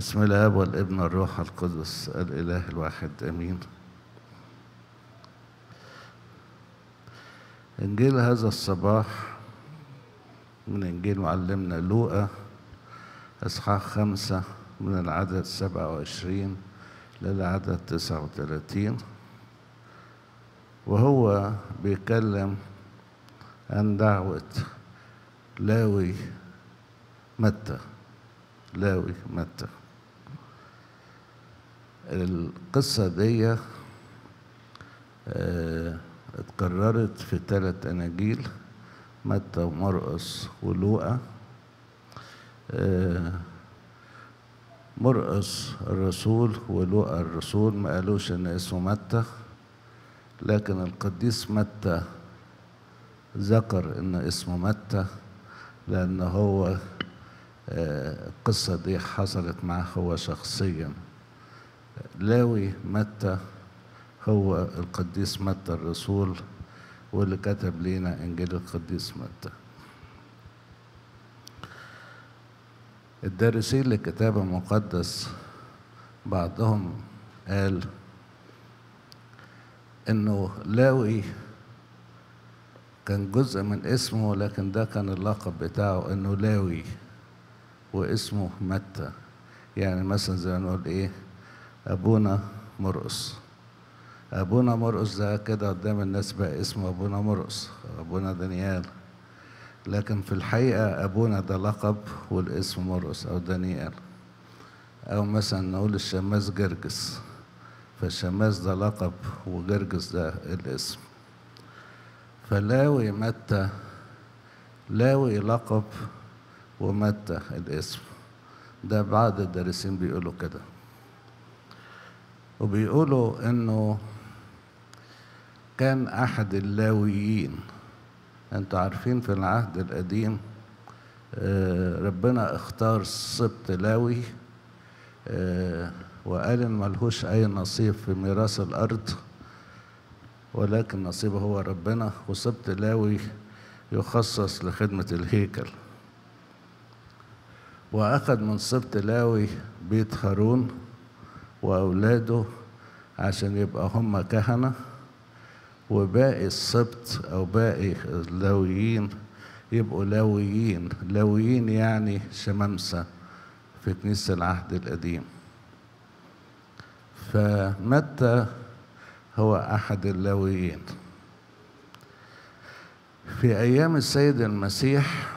بسم الاب والابن والروح القدس الاله الواحد امين انجيل هذا الصباح من انجيل معلمنا لوقا اصحاح خمسة من العدد سبعة وعشرين للعدد تسعة وثلاثين وهو بيتكلم عن دعوة لاوي متى لاوي متى القصة دي اه اتكررت في ثلاث أناجيل متى ومرقس ولوقا اه مرقس الرسول ولوقا الرسول ما قالوش ان اسمه متى لكن القديس متى ذكر ان اسمه متى لان هو القصة دي حصلت معه هو شخصيا لاوي متى هو القديس متى الرسول واللي كتب لنا انجيل القديس متى الدارسين للكتاب المقدس بعضهم قال انه لاوي كان جزء من اسمه لكن ده كان اللقب بتاعه انه لاوي واسمه متى يعني مثلا زي ما نقول ايه ابونا مرقس ابونا مرقس ده كده قدام الناس بقى اسمه ابونا مرقس ابونا دانيال لكن في الحقيقة أبونا ده لقب والاسم مرقس أو دانيال أو مثلا نقول الشماس جرجس فالشماس ده لقب وجرجس ده الاسم فلاوي متى لاوي لقب ومتى الاسم ده بعض الدارسين بيقولوا كده وبيقولوا انه كان احد اللاويين انتوا عارفين في العهد القديم ربنا اختار سبط لاوي وقال ان ملهوش اي نصيب في ميراث الارض ولكن نصيبه هو ربنا وسبط لاوي يخصص لخدمة الهيكل وأخذ من سبط لاوي بيت هارون وأولاده عشان يبقى هم كهنة وباقي السبط أو باقي اللاويين يبقوا لاويين لاويين يعني شمامسة في كنيسة العهد القديم فمتى هو أحد اللاويين في أيام السيد المسيح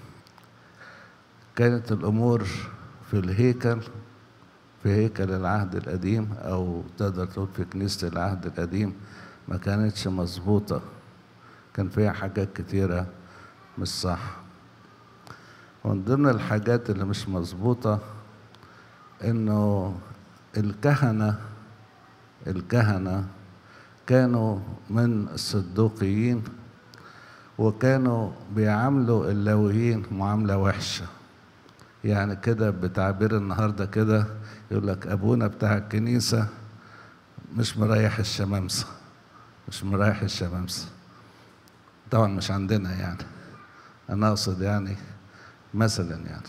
كانت الأمور في الهيكل في هيكل العهد القديم أو تقدر تقول في كنيسة العهد القديم ما كانتش مظبوطة كان فيها حاجات كتيرة مش صح ومن ضمن الحاجات اللي مش مظبوطة إنه الكهنة الكهنة كانوا من الصدوقيين وكانوا بيعاملوا اللاويين معاملة وحشة يعني كده بتعبير النهاردة كده يقول لك أبونا بتاع الكنيسة مش مريح الشمامسة مش مريح الشمامسة طبعا مش عندنا يعني أنا أقصد يعني مثلا يعني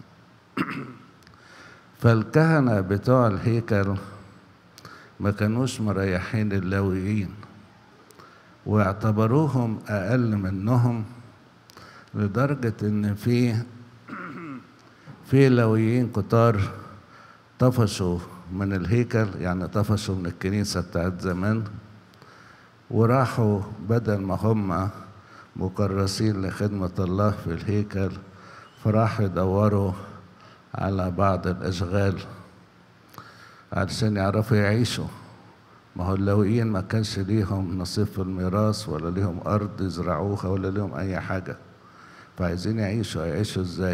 فالكهنة بتوع الهيكل ما كانوش مريحين اللاويين واعتبروهم أقل منهم لدرجة إن في في لاويين كتار طفشوا من الهيكل يعني طفشوا من الكنيسة بتاعت زمان وراحوا بدل ما هم مكرسين لخدمة الله في الهيكل فراحوا يدوروا على بعض الأشغال علشان يعرفوا يعيشوا ما هو اللاويين ما كانش ليهم نصيب في الميراث ولا ليهم أرض يزرعوها ولا ليهم أي حاجة فعايزين يعيشوا يعيشوا إزاي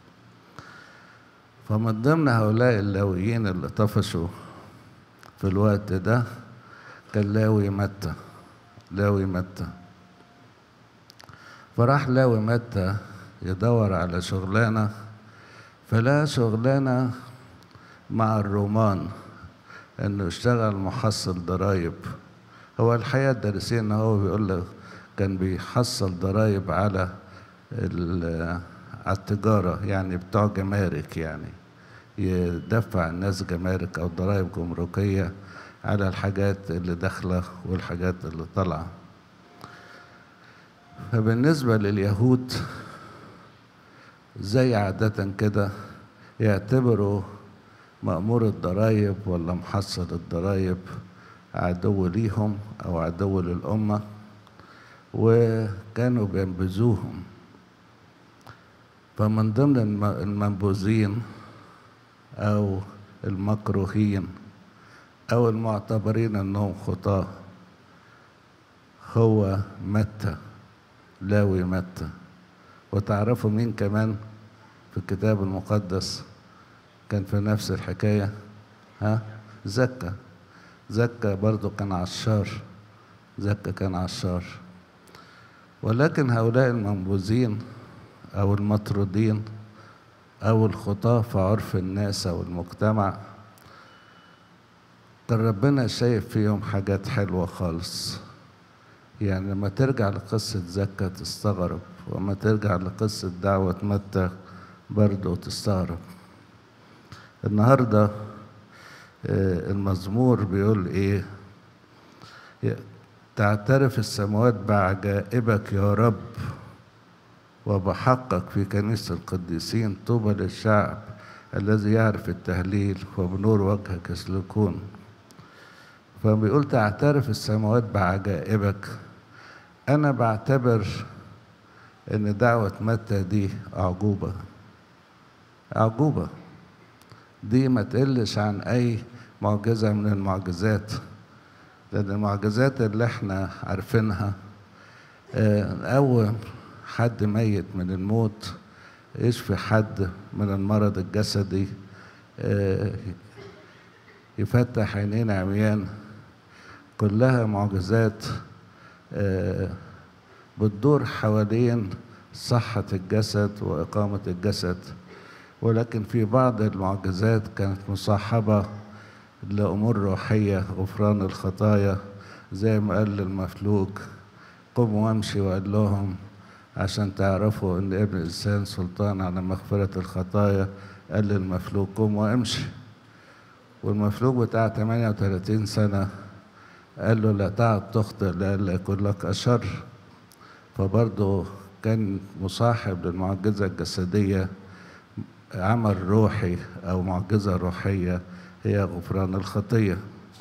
فمن ضمن هؤلاء اللاويين اللي طفشوا في الوقت ده كان لاوي متى لاوي متى فراح لاوي متى يدور على شغلانة فلا شغلانة مع الرومان انه يشتغل محصل ضرايب هو الحقيقة الدارسين هو بيقول له كان بيحصل ضرايب على على التجارة يعني بتوع جمارك يعني يدفع الناس جمارك أو ضرائب جمركية على الحاجات اللي داخلة والحاجات اللي طالعة فبالنسبة لليهود زي عادة كده يعتبروا مأمور الضرايب ولا محصل الضرايب عدو ليهم أو عدو للأمة وكانوا بينبذوهم فمن ضمن المنبوذين أو المكروهين أو المعتبرين أنهم خطاة هو متى لاوي متى وتعرفوا مين كمان في الكتاب المقدس كان في نفس الحكاية ها زكا زكا برضو كان عشار زكا كان عشار ولكن هؤلاء المنبوذين أو المطرودين أو الخطاة في عرف الناس أو المجتمع كان ربنا شايف فيهم حاجات حلوة خالص يعني لما ترجع لقصة زكا تستغرب وما ترجع لقصة دعوة متى برضه تستغرب النهاردة المزمور بيقول ايه تعترف السماوات بعجائبك يا رب وبحقك في كنيسة القديسين طوبى للشعب الذي يعرف التهليل وبنور وجهك يسلكون فبيقول تعترف السماوات بعجائبك أنا بعتبر إن دعوة متى دي أعجوبة أعجوبة دي ما تقلش عن أي معجزة من المعجزات لأن المعجزات اللي احنا عارفينها أول حد ميت من الموت يشفي حد من المرض الجسدي يفتح عينين عميان كلها معجزات بتدور حوالين صحة الجسد وإقامة الجسد ولكن في بعض المعجزات كانت مصاحبة لأمور روحية غفران الخطايا زي ما قال للمفلوج قم وامشي وقال لهم عشان تعرفوا ان ابن الانسان سلطان على مغفرة الخطايا قال للمفلوج قم وامشي والمفلوج بتاع 38 سنة قال له لا تعد تخطئ لئلا يكون لك أشر فبرضه كان مصاحب للمعجزة الجسدية عمل روحي أو معجزة روحية هي غفران الخطية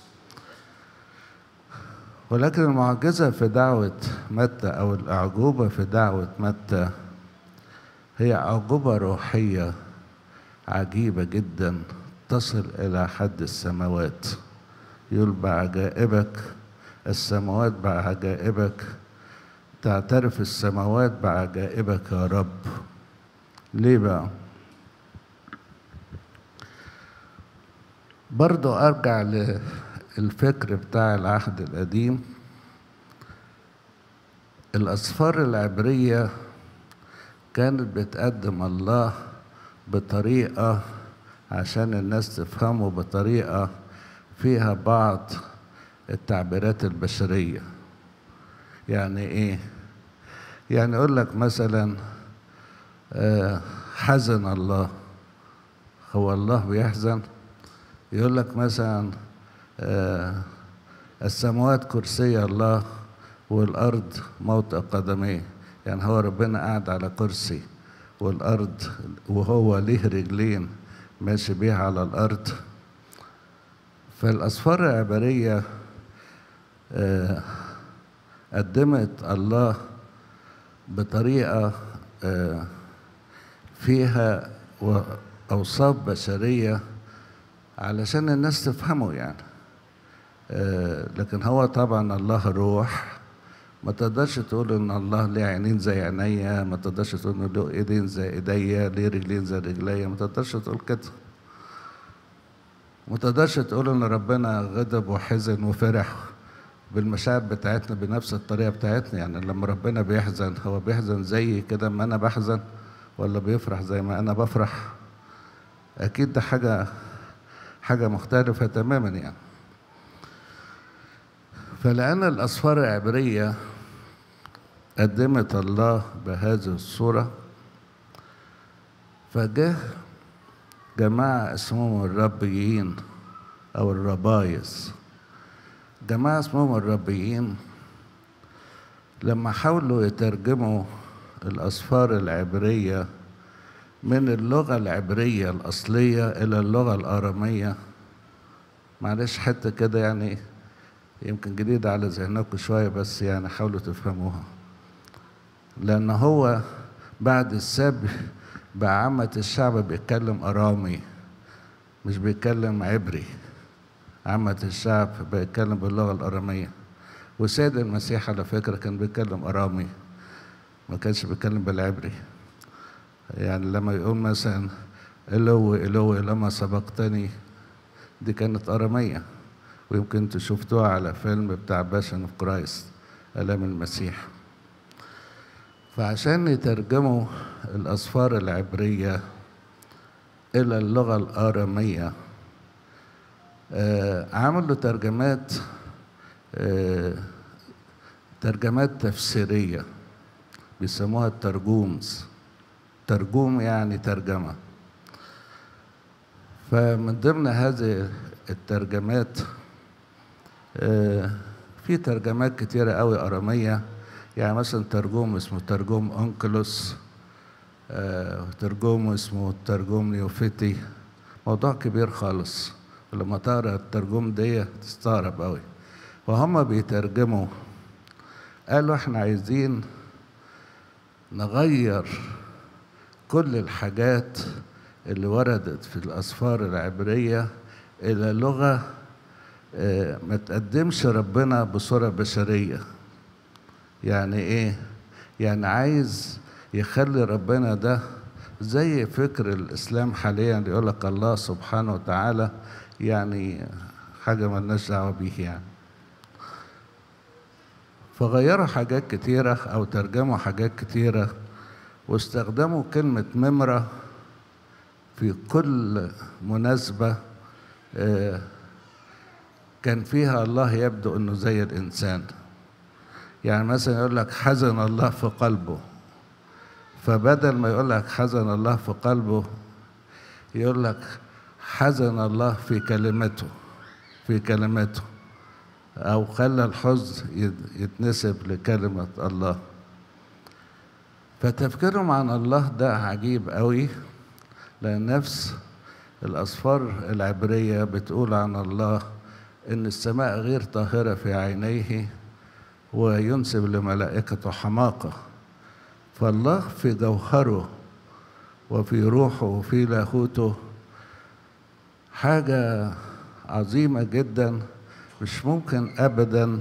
ولكن المعجزة في دعوة متى أو الأعجوبة في دعوة متى هي أعجوبة روحية عجيبة جدا تصل إلى حد السماوات يقول بعجائبك السماوات بعجائبك تعترف السماوات بعجائبك يا رب ليه بقى برضو أرجع للفكر بتاع العهد القديم الأسفار العبرية كانت بتقدم الله بطريقة عشان الناس تفهمه بطريقة فيها بعض التعبيرات البشرية يعني ايه يعني يقول لك مثلا آه حزن الله هو الله بيحزن يقول لك مثلا آه السماوات كرسي الله والأرض موطئ قدميه يعني هو ربنا قاعد على كرسي والأرض وهو ليه رجلين ماشي بيها على الأرض فالأسفار العبرية آه قدمت الله بطريقة آه فيها أوصاف بشرية علشان الناس تفهمه يعني آه لكن هو طبعا الله روح ما تقدرش تقول ان الله ليه عينين زي عينيا ما تقدرش تقول انه له ايدين زي ايديا ليه رجلين زي رجليا ما تقدرش تقول كده ما تقدرش تقول ان ربنا غضب وحزن وفرح بالمشاعر بتاعتنا بنفس الطريقه بتاعتنا يعني لما ربنا بيحزن هو بيحزن زي كده ما انا بحزن ولا بيفرح زي ما انا بفرح اكيد ده حاجه حاجه مختلفه تماما يعني فلأن الأسفار العبرية قدمت الله بهذه الصورة فجه جماعة اسمهم الربيين أو الربايز جماعة اسمهم الربيين لما حاولوا يترجموا الأسفار العبرية من اللغة العبرية الأصلية إلى اللغة الآرامية معلش حتة كده يعني يمكن جديدة على ذهنكم شوية بس يعني حاولوا تفهموها لأن هو بعد السبي بقى عامة الشعب بيتكلم أرامي مش بيتكلم عبري عامة الشعب بيتكلم باللغة الأرامية وسيد المسيح على فكرة كان بيتكلم أرامي ما كانش بيتكلم بالعبري يعني لما يقول مثلا إلو إلو لما سبقتني دي كانت أرامية ويمكن انتوا شفتوها على فيلم بتاع باشن اوف كرايست آلام المسيح فعشان يترجموا الأسفار العبرية إلى اللغة الآرامية آه عملوا ترجمات آه ترجمات تفسيرية بيسموها الترجومز ترجوم يعني ترجمة فمن ضمن هذه الترجمات آه في ترجمات كتيرة قوي أرامية يعني مثلا ترجوم اسمه ترجوم أنكلوس آه ترجوم اسمه ترجوم نيوفيتي موضوع كبير خالص ولما تقرا الترجوم دي تستغرب قوي وهم بيترجموا قالوا احنا عايزين نغير كل الحاجات اللي وردت في الأسفار العبرية إلى لغة آه ما تقدمش ربنا بصورة بشرية يعني إيه؟ يعني عايز يخلي ربنا ده زي فكر الإسلام حاليا يقول لك الله سبحانه وتعالى يعني حاجة ملناش دعوة بيه يعني فغيروا حاجات كتيرة أو ترجموا حاجات كتيرة واستخدموا كلمة ممرة في كل مناسبة كان فيها الله يبدو أنه زي الإنسان يعني مثلا يقول لك حزن الله في قلبه فبدل ما يقول لك حزن الله في قلبه يقول لك حزن الله في كلمته في كلمته أو خلى الحزن يتنسب لكلمة الله فتفكيرهم عن الله ده عجيب قوي لأن نفس الأسفار العبرية بتقول عن الله إن السماء غير طاهرة في عينيه وينسب لملائكته حماقة فالله في جوهره وفي روحه وفي لاهوته حاجة عظيمة جدا مش ممكن أبدا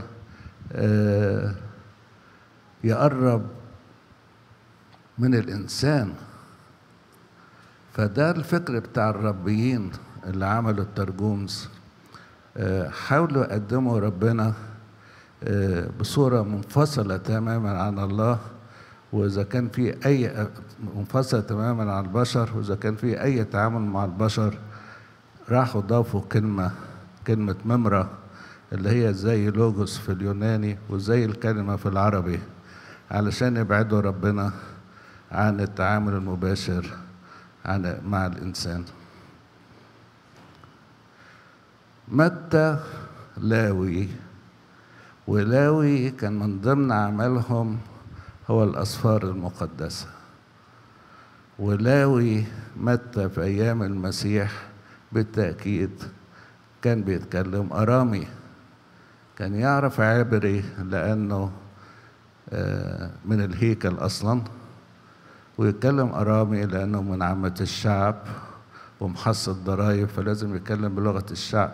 يقرب من الإنسان فده الفكر بتاع الربيين اللي عملوا الترجومز حاولوا يقدموا ربنا بصورة منفصلة تماما عن الله وإذا كان في أي منفصلة تماما عن البشر وإذا كان في أي تعامل مع البشر راحوا ضافوا كلمة كلمة ممرة اللي هي زي لوجوس في اليوناني وزي الكلمة في العربي علشان يبعدوا ربنا عن التعامل المباشر عن مع الإنسان متى لاوي ولاوي كان من ضمن أعمالهم هو الأسفار المقدسة ولاوي متى في أيام المسيح بالتأكيد كان بيتكلم أرامي كان يعرف عبري لأنه من الهيكل أصلا ويتكلم أرامي لأنه من عامة الشعب ومحصل ضرائب فلازم يتكلم بلغة الشعب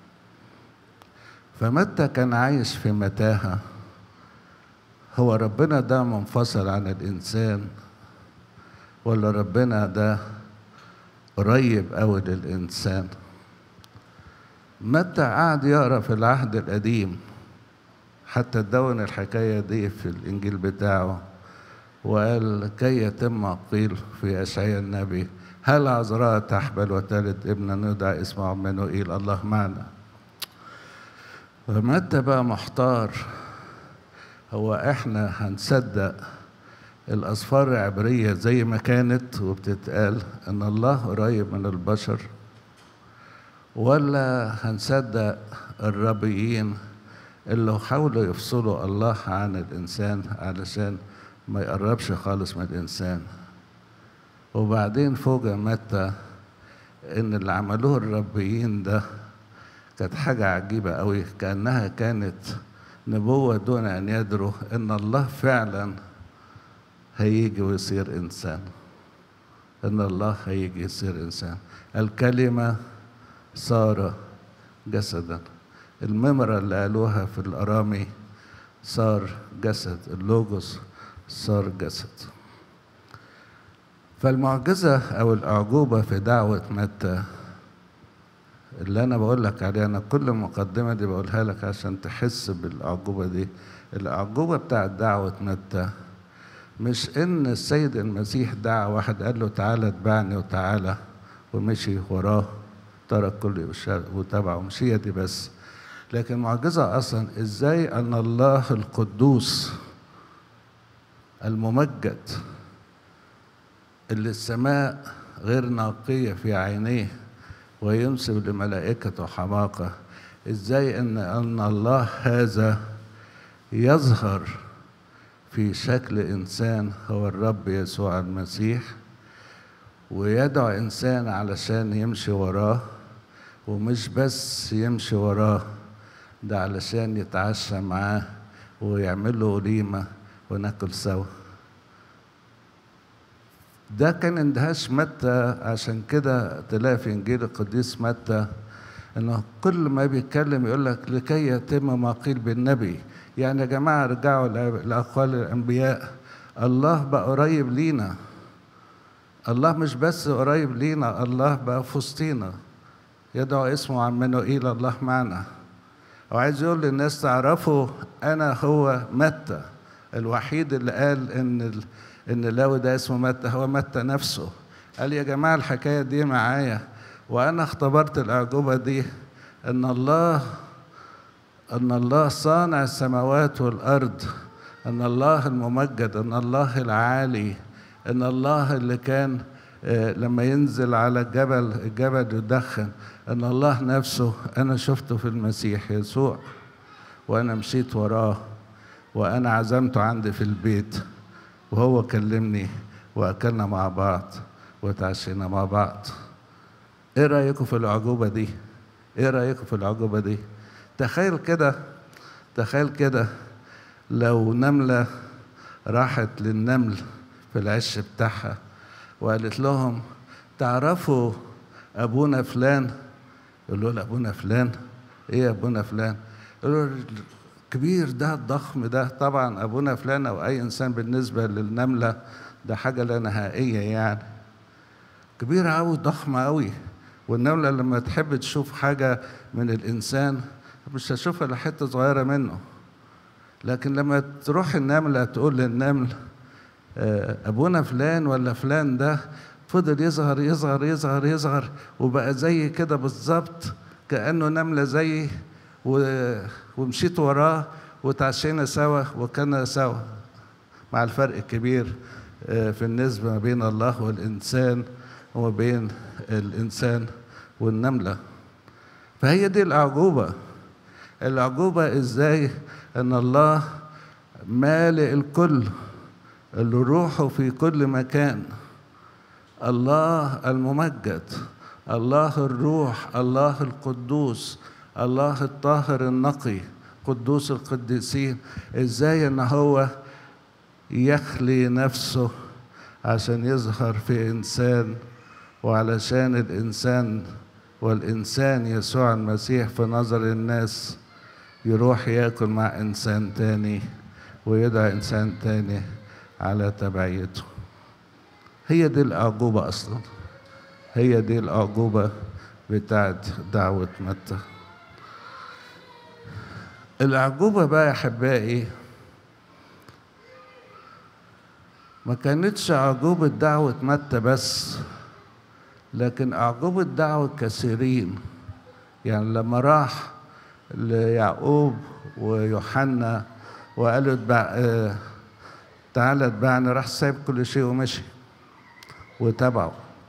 فمتى كان عايش في متاهة هو ربنا ده منفصل عن الإنسان ولا ربنا ده قريب أوي للإنسان متى قعد يقرأ في العهد القديم حتى دون الحكاية دي في الإنجيل بتاعه وقال كي يتم قيل في أشعياء النبي هل عذراء تحبل وتلد ابنا يدعى اسمه عمانوئيل الله معنا فمتى بقى محتار هو احنا هنصدق الأسفار العبرية زي ما كانت وبتتقال إن الله قريب من البشر ولا هنصدق الربيين اللي حاولوا يفصلوا الله عن الإنسان علشان ما يقربش خالص من الإنسان وبعدين فوجئ متى إن اللي عملوه الربيين ده كانت حاجة عجيبة أوي كأنها كانت نبوة دون أن يدروا إن الله فعلا هيجي ويصير إنسان إن الله هيجي يصير إنسان الكلمة صار جسدا الممرة اللي قالوها في الأرامي صار جسد اللوجوس صار جسد فالمعجزة أو الأعجوبة في دعوة متى اللي أنا بقول لك عليها أنا كل مقدمة دي بقولها لك عشان تحس بالأعجوبة دي الأعجوبة بتاعت دعوة متى مش إن السيد المسيح دعا واحد قال له تعالى اتبعني وتعالى ومشي وراه ترك كل وتبعه مش هي دي بس لكن معجزة أصلا إزاي أن الله القدوس الممجد اللي السماء غير ناقية في عينيه وينسب لملائكته حماقة إزاي أن أن الله هذا يظهر في شكل إنسان هو الرب يسوع المسيح ويدعو إنسان علشان يمشي وراه ومش بس يمشي وراه ده علشان يتعشى معاه ويعمل له وليمة وناكل سوا ده كان اندهاش متى عشان كده تلاقي في انجيل القديس متى انه كل ما بيتكلم يقول لك لكي يتم ما قيل بالنبي يعني يا جماعه ارجعوا لاقوال الانبياء الله بقى قريب لينا الله مش بس قريب لينا الله بقى في وسطينا يدعو اسمه عمانوئيل الله معنا وعايز يقول للناس تعرفوا انا هو متى الوحيد اللي قال ان ال... ان لاوي ده اسمه متى هو متى نفسه قال يا جماعه الحكايه دي معايا وانا اختبرت الاعجوبه دي ان الله ان الله صانع السماوات والارض ان الله الممجد ان الله العالي ان الله اللي كان لما ينزل على الجبل الجبل يدخن ان الله نفسه انا شفته في المسيح يسوع وانا مشيت وراه وانا عزمته عندي في البيت وهو كلمني واكلنا مع بعض وتعشينا مع بعض ايه رايكم في العجوبه دي ايه رايكم في العجوبه دي تخيل كده تخيل كده لو نمله راحت للنمل في العش بتاعها وقالت لهم تعرفوا ابونا فلان يقولوا له ابونا فلان ايه ابونا فلان يقولوا الكبير ده الضخم ده طبعا ابونا فلان او اي انسان بالنسبه للنمله ده حاجه لا نهائيه يعني كبيره قوي ضخمه قوي والنمله لما تحب تشوف حاجه من الانسان مش هتشوفها الا حته صغيره منه لكن لما تروح النمله تقول للنمل ابونا فلان ولا فلان ده فضل يظهر يظهر يظهر يظهر وبقى زي كده بالظبط كانه نمله زي ومشيت وراه وتعشينا سوا وكنا سوا مع الفرق الكبير في النسبة ما بين الله والإنسان وما بين الإنسان والنملة فهي دي الأعجوبة الأعجوبة إزاي أن الله مالئ الكل اللي روحه في كل مكان الله الممجد الله الروح الله القدوس الله الطاهر النقي قدوس القديسين ازاي ان هو يخلي نفسه عشان يظهر في انسان وعلشان الانسان والانسان يسوع المسيح في نظر الناس يروح ياكل مع انسان تاني ويدعى انسان تاني على تبعيته هي دي الاعجوبه اصلا هي دي الاعجوبه بتاعت دعوه متى الأعجوبة بقى يا أحبائي ما كانتش أعجوبة دعوة متى بس لكن أعجوبة دعوة كثيرين يعني لما راح ليعقوب ويوحنا وقالوا تعالى اتبعني راح سايب كل شيء ومشي وتبعه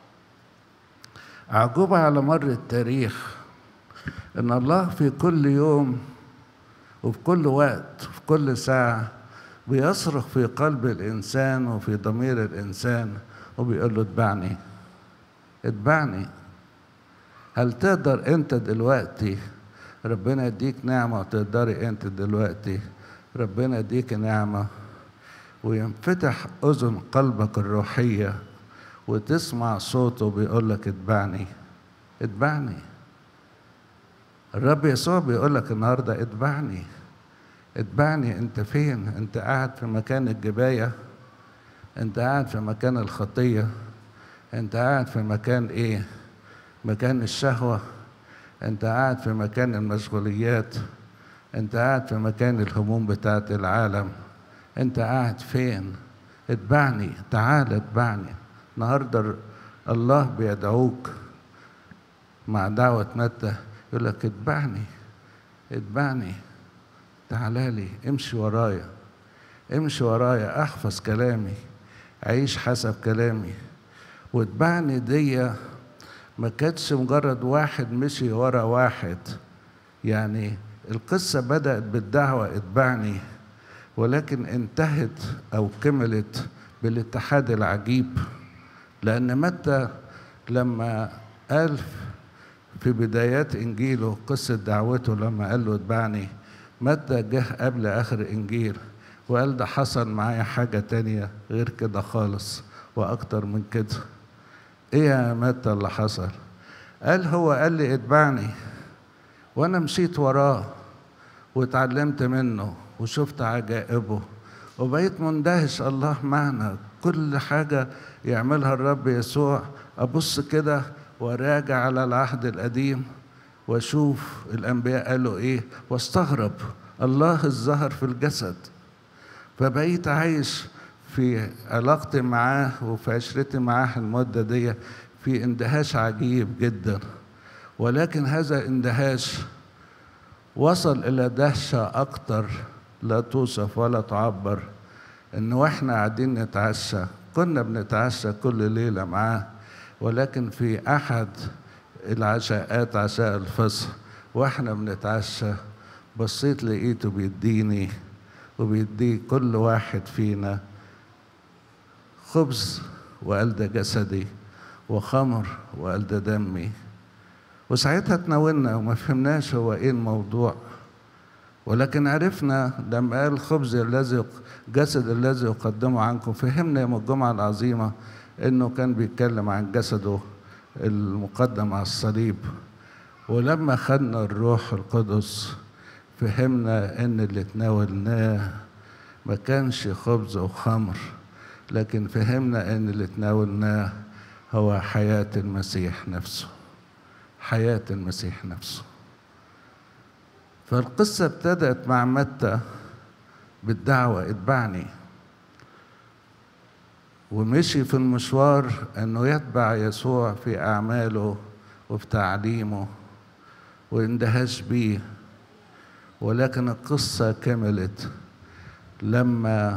أعجوبة على مر التاريخ إن الله في كل يوم وفي كل وقت وفي كل ساعة بيصرخ في قلب الإنسان وفي ضمير الإنسان وبيقول له اتبعني اتبعني هل تقدر أنت دلوقتي ربنا يديك نعمة وتقدري أنت دلوقتي ربنا يديك نعمة وينفتح أذن قلبك الروحية وتسمع صوته بيقول لك اتبعني اتبعني الرب يسوع بيقول لك النهارده اتبعني اتبعني انت فين انت قاعد في مكان الجباية انت قاعد في مكان الخطية انت قاعد في مكان ايه مكان الشهوة انت قاعد في مكان المشغوليات انت قاعد في مكان الهموم بتاعت العالم انت قاعد فين اتبعني تعال اتبعني النهارده الله بيدعوك مع دعوة متى يقول لك اتبعني اتبعني تعالى لي امشي ورايا امشي ورايا احفظ كلامي عيش حسب كلامي واتبعني دي ما كانتش مجرد واحد مشي ورا واحد يعني القصة بدأت بالدعوة اتبعني ولكن انتهت أو كملت بالاتحاد العجيب لأن متى لما قال في بدايات إنجيله قصة دعوته لما قال له اتبعني متى جه قبل آخر إنجيل وقال ده حصل معايا حاجة تانية غير كده خالص وأكتر من كده إيه يا متى اللي حصل قال هو قال لي اتبعني وأنا مشيت وراه واتعلمت منه وشفت عجائبه وبقيت مندهش الله معنا كل حاجة يعملها الرب يسوع أبص كده وراجع على العهد القديم واشوف الانبياء قالوا ايه واستغرب الله الظهر في الجسد فبقيت عايش في علاقتي معاه وفي عشرتي معاه المده دي في اندهاش عجيب جدا ولكن هذا اندهاش وصل الى دهشه اكتر لا توصف ولا تعبر ان واحنا قاعدين نتعشى كنا بنتعشى كل ليله معاه ولكن في احد العشاءات عشاء الفصل واحنا بنتعشى بصيت لقيته بيديني وبيدي كل واحد فينا خبز وقال ده جسدي وخمر وقال ده دمي وساعتها تناولنا وما فهمناش هو ايه الموضوع ولكن عرفنا لما قال الخبز الذي جسد الذي يقدمه عنكم فهمنا يوم الجمعة العظيمة انه كان بيتكلم عن جسده المقدم على الصليب ولما خدنا الروح القدس فهمنا ان اللي تناولناه ما كانش خبز وخمر لكن فهمنا ان اللي تناولناه هو حياة المسيح نفسه حياة المسيح نفسه فالقصة ابتدأت مع متى بالدعوة اتبعني ومشي في المشوار انه يتبع يسوع في اعماله وفي تعليمه واندهاش بيه ولكن القصة كملت لما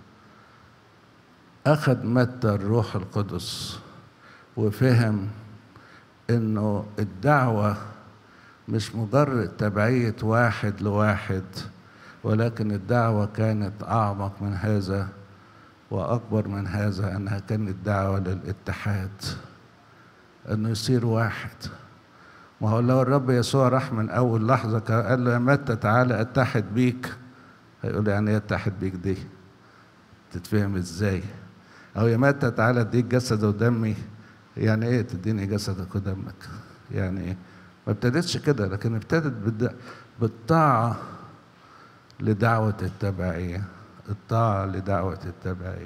أخذ متى الروح القدس وفهم إنه الدعوة مش مجرد تبعية واحد لواحد ولكن الدعوة كانت أعمق من هذا وأكبر من هذا أنها كانت دعوة للاتحاد أنه يصير واحد ما هو لو الرب يسوع راح من أول لحظة قال له يا متى تعالى أتحد بيك هيقول يعني إيه أتحد بيك دي تتفهم إزاي أو يا متى تعالى أديك جسد ودمي يعني إيه تديني جسدك ودمك يعني إيه ما ابتدتش كده لكن ابتدت بالطاعة لدعوة التبعية الطاعة لدعوة التبعية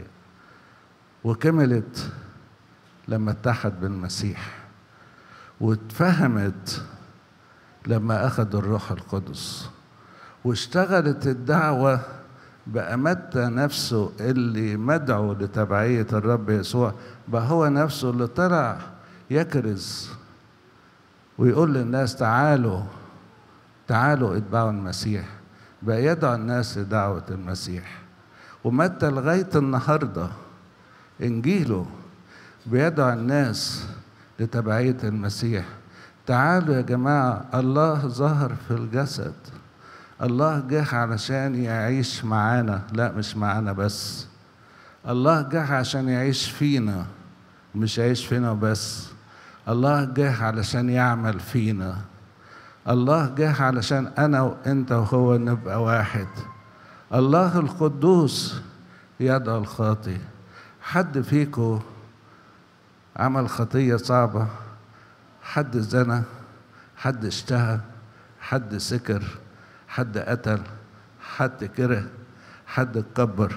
وكملت لما اتحد بالمسيح واتفهمت لما أخذ الروح القدس واشتغلت الدعوة بقى متى نفسه اللي مدعو لتبعية الرب يسوع بقى هو نفسه اللي طلع يكرز ويقول للناس تعالوا تعالوا اتبعوا المسيح بقى يدعو الناس لدعوة المسيح ومتى لغاية النهاردة إنجيله بيدعو الناس لتبعية المسيح تعالوا يا جماعة الله ظهر في الجسد الله جه علشان يعيش معانا لا مش معانا بس الله جه عشان يعيش فينا مش يعيش فينا بس الله جه علشان يعمل فينا الله جه علشان انا وانت وهو نبقى واحد الله القدوس يدعو الخاطي حد فيكم عمل خطية صعبة حد زنى حد اشتهى حد سكر حد قتل حد كره حد اتكبر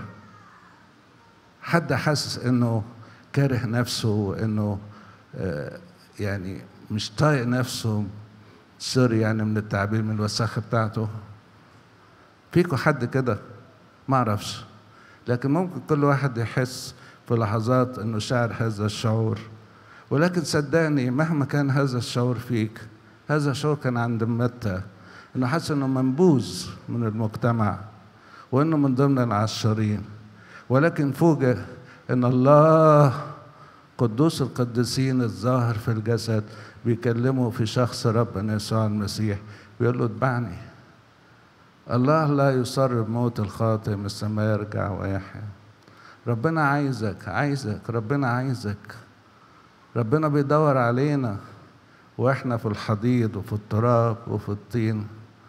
حد حاسس انه كاره نفسه وانه آه يعني مش طايق نفسه سوري يعني من التعبير من الوساخة بتاعته فيكم حد كده ما اعرفش لكن ممكن كل واحد يحس في لحظات انه شعر هذا الشعور ولكن صدقني مهما كان هذا الشعور فيك هذا الشعور كان عند متى انه حاسس انه منبوذ من المجتمع وانه من ضمن العشرين ولكن فوجئ ان الله قدوس القديسين الظاهر في الجسد بيكلمه في شخص ربنا يسوع المسيح بيقول له اتبعني الله لا يصر بموت الخاطئ مثل ما يرجع ويحيا ربنا عايزك عايزك ربنا عايزك ربنا بيدور علينا واحنا في الحضيض وفي التراب وفي الطين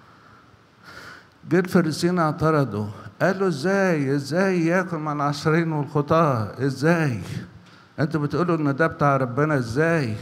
جه الفريسيين اعترضوا قالوا ازاي ازاي ياكل مع العشرين والخطاة ازاي انتوا بتقولوا ان ده بتاع ربنا ازاي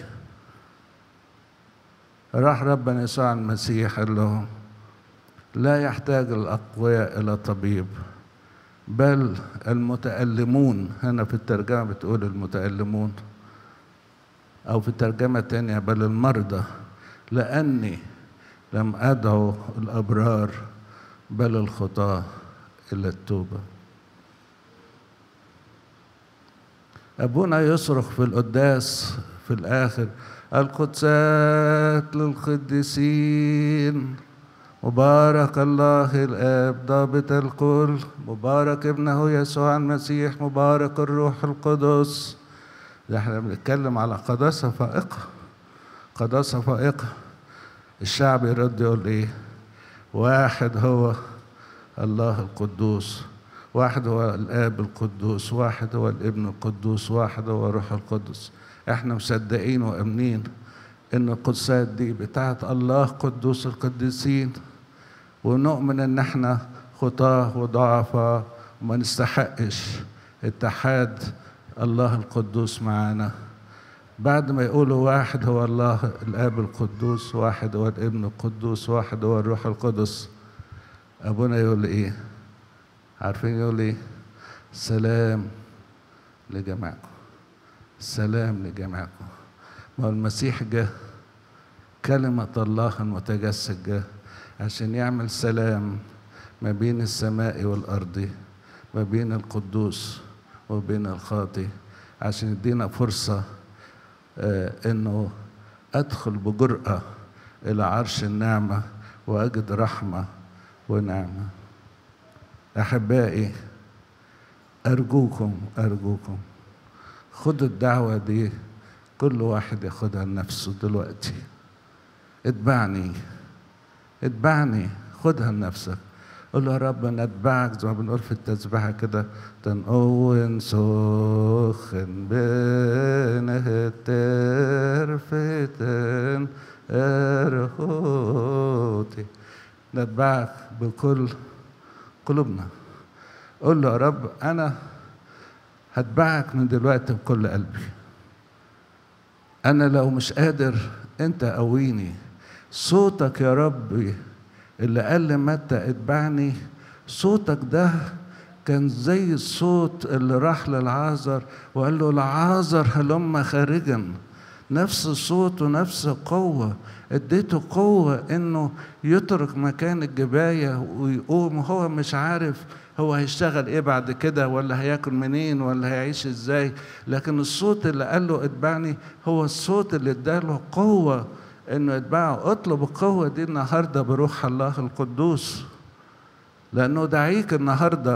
راح ربنا يسوع المسيح قال لهم لا يحتاج الاقوياء الى طبيب بل المتألمون هنا في الترجمة بتقول المتألمون أو في الترجمة الثانية بل المرضى لأني لم أدعو الأبرار بل الخطاة إلى التوبة أبونا يصرخ في القداس في الآخر القدسات للقديسين مبارك الله الآب ضابط الكل مبارك ابنه يسوع المسيح مبارك الروح القدس ده احنا بنتكلم على قداسة فائقة قداسة فائقة الشعب يرد يقول ايه واحد هو الله القدوس واحد هو الآب القدوس واحد هو الابن القدوس واحد هو الروح القدس احنا مصدقين وامنين ان القدسات دي بتاعت الله قدوس القديسين ونؤمن ان احنا خطاه وضعفاء وما نستحقش اتحاد الله القدوس معانا بعد ما يقولوا واحد هو الله الاب القدوس واحد هو الابن القدوس واحد هو الروح القدس ابونا يقول ايه عارفين يقول ايه سلام لجماعكم سلام لجماعكم ما هو المسيح جه كلمة الله المتجسد جه عشان يعمل سلام ما بين السماء والأرض ما بين القدوس وبين الخاطئ عشان يدينا فرصة آه إنه أدخل بجرأة إلى عرش النعمة وأجد رحمة ونعمة أحبائي أرجوكم أرجوكم خدوا الدعوة دي كل واحد ياخدها لنفسه دلوقتي اتبعني اتبعني خدها لنفسك قول له يا رب انا اتبعك زي ما بنقول في التسبيحه كده تنقون سخن بينه ترفتن ارهوتي نتبعك بكل قلوبنا قول له يا رب انا هتبعك من دلوقتي بكل قلبي انا لو مش قادر انت قويني صوتك يا ربي اللي قال لمتى اتبعني صوتك ده كان زي الصوت اللي راح للعازر وقال له العازر هلم خارجا نفس الصوت ونفس القوة اديته قوة انه يترك مكان الجباية ويقوم هو مش عارف هو هيشتغل ايه بعد كده ولا هياكل منين ولا هيعيش ازاي لكن الصوت اللي قال له اتبعني هو الصوت اللي اداله قوة انه يتبعه اطلب القوة دي النهاردة بروح الله القدوس لانه دعيك النهاردة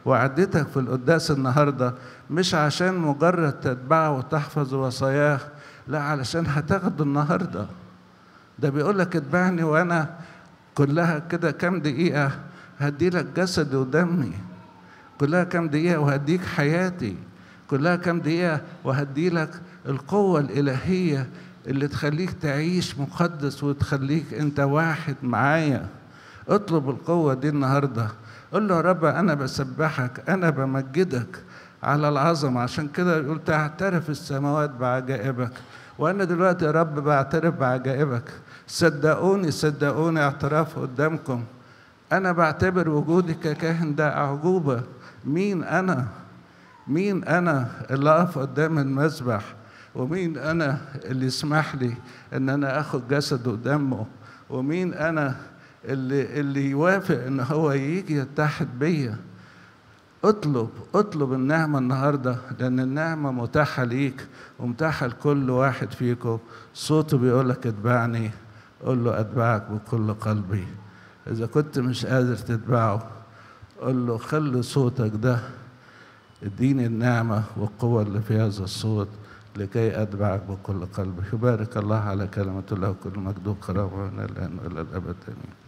وعدتك في القداس النهارده مش عشان مجرد تتبعه وتحفظ وصاياه لا علشان هتاخده النهارده ده بيقول لك اتبعني وانا كلها كده كام دقيقه هدي لك جسدي ودمي كلها كام دقيقه وهديك حياتي كلها كام دقيقه وهدي لك القوه الالهيه اللي تخليك تعيش مقدس وتخليك انت واحد معايا اطلب القوه دي النهارده قل له يا رب انا بسبحك انا بمجدك على العظمه عشان كده يقول تعترف السماوات بعجائبك وانا دلوقتي يا رب بعترف بعجائبك صدقوني صدقوني اعتراف قدامكم انا بعتبر وجودي ككاهن ده اعجوبه مين انا مين انا اللي اقف قدام المذبح ومين انا اللي يسمح لي ان انا اخد جسده ودمه ومين انا اللي اللي يوافق ان هو يجي يتحد بيا اطلب اطلب النعمة النهاردة لأن النعمة متاحة ليك ومتاحة لكل واحد فيكم صوته بيقول لك اتبعني قول له أتبعك بكل قلبي إذا كنت مش قادر تتبعه قول له خلي صوتك ده اديني النعمة والقوة اللي في هذا الصوت لكي أتبعك بكل قلبي يبارك الله على كلمة الله وكل مجدوب قرابة من الآن وإلى الأبد آمين